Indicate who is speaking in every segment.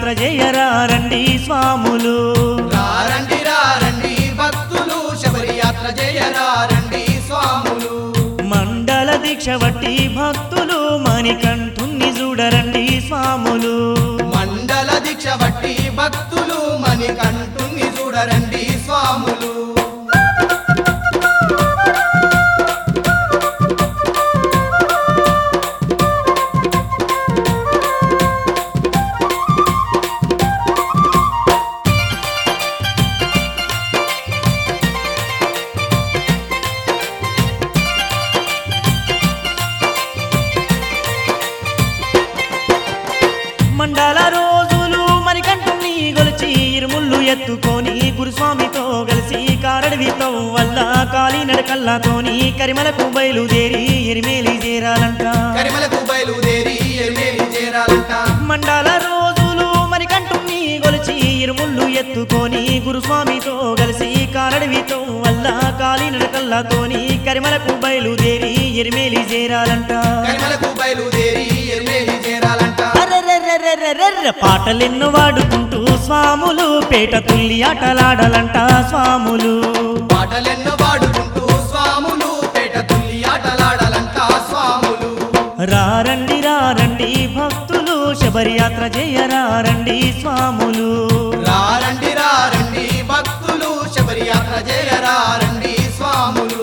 Speaker 1: యాత్ర చేయరారండి స్వాములు
Speaker 2: రారండి రారండి భక్తులు శబరి యాత్ర జయరారండి స్వాములు
Speaker 1: మండల దీక్ష బట్టి భక్తులు మణికంఠుణ్ణి చూడరండి స్వాములు
Speaker 2: మండల దీక్ష బట్టి భక్తులు మణికంఠుని చూడరండి స్వాములు
Speaker 1: మండల రోజులు మణికంఠుణ్ణి గొలిచి ఇరుముళ్ళు ఎత్తుకొని గురుస్వామితో కలిసి కారడవితో వల్ల కాలి నడకల్లాతోని కరిమలకు బయలుదేరి ఎరిమేలి చేరాలంట
Speaker 2: కరిమలకు బయలుదేరి ఎరిమేలి చేరాలంట
Speaker 1: మండల రోజులు మణికంఠుణ్ణి గొలిచి ఇరుముళ్ళు ఎత్తుకొని గురుస్వామితో కలిసి కారడవితో వల్ల కాలి నడకల్లాతోని కరిమలకు బయలుదేరి ఎరిమేలి చేరాలంట
Speaker 2: కరిమలకు బయలుదేరి ఎరిమేలి చేరాలంట
Speaker 1: అరెరెరెరెరెరెర్రె పాటలెన్నో వాడుకుంటూ స్వాములు పేట తుల్లి ఆటలాడాలంట స్వాములు
Speaker 2: పాటలెన్నో పాడుకుంటూ స్వాములు పేట తుల్లి ఆటలాడాలంట స్వాములు
Speaker 1: రారండి రారండి భక్తులు శబరియాత్ర చేయరారండి స్వాములు
Speaker 2: రారండి రారండి భక్తులు శబరి యాత్ర జయరారండి స్వాములు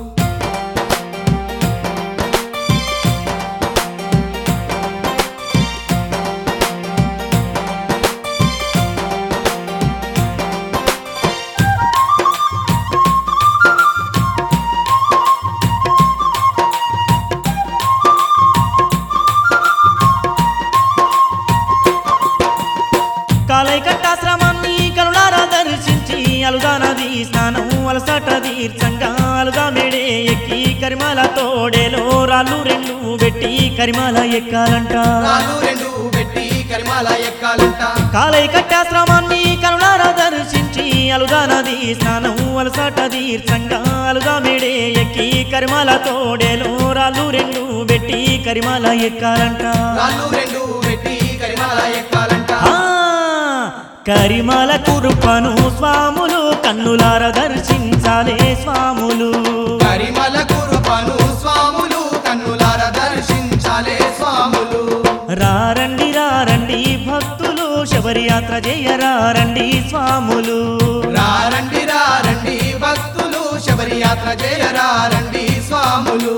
Speaker 1: కాలైకట్టాశ్రమాన్ని కరుణారా దర్శించి అలుగా నది స్నానం అలసట తీర్చంగా అలుగా మేడే ఎక్కి కరిమాల తోడేలో రాళ్ళు రెండు పెట్టి కరిమాల ఎక్కాలంట
Speaker 2: రాళ్ళు రెండు పెట్టి కరిమాల ఎక్కాలంట
Speaker 1: కాలైకట్టాశ్రమాన్ని కరుణారా దర్శించి అలుగా నది స్నానం అలసట తీర్చంగా అలుగా మేడే ఎక్కి కరిమాల తోడేలో రాళ్ళు రెండు పెట్టి కరిమాల ఎక్కాలంట
Speaker 2: రాళ్ళు రెండు పెట్టి కరిమాల ఎక్కాలంట
Speaker 1: ఆ కరిమల కురుపను స్వాములు కన్నులార దర్శించాలే స్వాములు
Speaker 2: కరిమల కురుపను స్వాములు కన్నులార దర్శించాలే స్వాములు
Speaker 1: రారండి రారండి భక్తులు శబరియాత్ర చేయరారండి స్వాములు
Speaker 2: రారండి రారండి భక్తులు శబరి యాత్ర జయరారండి స్వాములు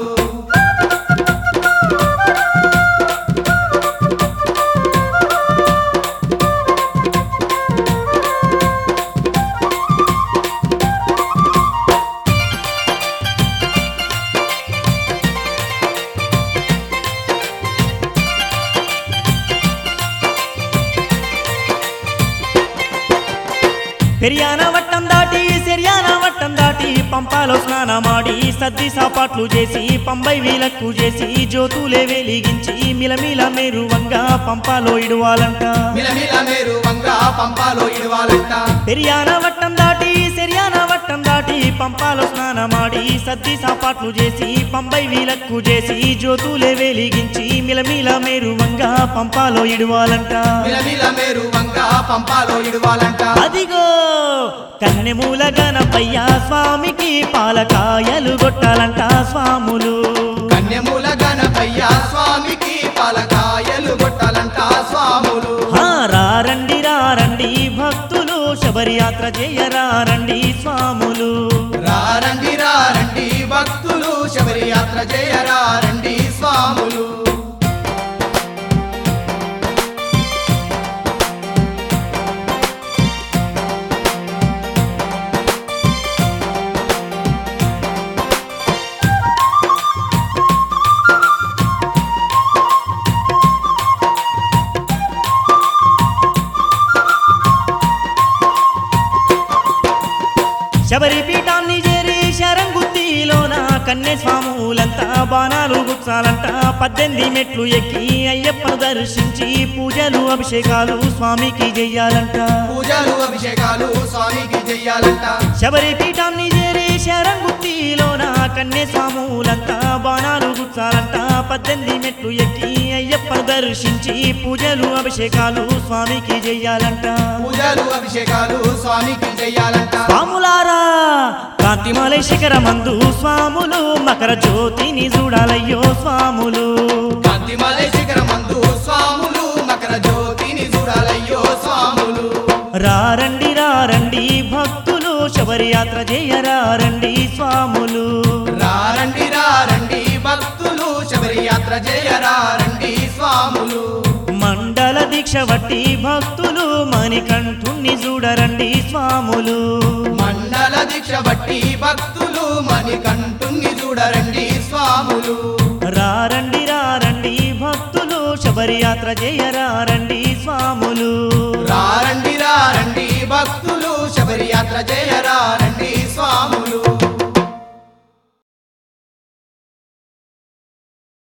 Speaker 1: పెరియాన వట్టం దాటి సెరియాన వట్టం దాటి పంపాలో స్నానమాడి సద్ది సాపాట్లు చేసి పంబై వీలకు చేసి జ్యోతులే వెలిగించి మిలమిల మెరువంగా పంపాలో ఇడువాలంట
Speaker 2: మిలమిల మేరు వంగ పంపాలో ఇడవాలంట
Speaker 1: పెరియాన వట్టం దాటి సెరియాన వట్టం దాటి పంపాలో స్నానమాడి సద్ది సాపాట్లు చేసి పంబై వీలకు చేసి జ్యోతులే వెలిగించి మిలమిల మెరువంగా పంపాలో ఇడువాలంట
Speaker 2: మిలమిల మేరు వంగ పంపాలో ఇడవాలంట
Speaker 1: అదిగో కన్నెమూల గణపయ్య స్వామికి పాలకాయలు కొట్టాలంట స్వాములు
Speaker 2: కన్యమూల గణపయ్య స్వామికి పాలకాయలు కొట్టాలంట స్వాములు
Speaker 1: ఆ, రారండి రారండి భక్తులు శబరియాత్ర చేయరారండి స్వాములు
Speaker 2: రారండి రారండి భక్తులు శబరి యాత్ర జయరారండి స్వాములు
Speaker 1: శబరి పీఠాన్ని చేరి శరంగుత్తిలోన కన్నె స్వాములంతా బాణాలు గుచ్చాలంట పద్దెనిమిది మెట్లు ఎక్కి అయ్యప్పను దర్శించి పూజలు అభిషేకాలు స్వామికి చెయ్యాలంట
Speaker 2: పూజలు అభిషేకాలు స్వామికి చెయ్యాలంట
Speaker 1: శబరి పీఠాన్ని చేరి శరంగుత్తిలోన కన్నె స్వాములంతా బాణాలు గుచ్చాలంట కూర్చాలంట పద్దెనిమిది మెట్లు ఎక్కి అయ్యప్పను దర్శించి పూజలు అభిషేకాలు స్వామికి చెయ్యాలంట
Speaker 2: పూజలు అభిషేకాలు స్వామికి చెయ్యాలంట
Speaker 1: స్వాములారా కాంతిమలై శిఖరమందు స్వాములు మకర జ్యోతిని చూడాలయ్యో స్వాములు
Speaker 2: కాంతిమలై శిఖరమందు స్వాములు మకర జ్యోతిని చూడాలయ్యో స్వాములు
Speaker 1: రారండి రారండి భక్తులు శబరి యాత్ర చేయరారండి స్వాములు
Speaker 2: రారండి రారండి భక్తులు శబరి యాత్ర చేయరారండి స్వాములు
Speaker 1: మండల దీక్ష వట్టి భక్తులు మణికంఠుణ్ణి చూడరండి స్వాములు
Speaker 2: మండల దీక్ష బట్టి భక్తులు మణికంఠుణ్ణి చూడరండి స్వాములు
Speaker 1: రారండి రారండి భక్తులు శబరి యాత్ర చేయరారండి స్వాములు
Speaker 2: రారండి రారండి భక్తులు శబరి యాత్ర చేయరారండి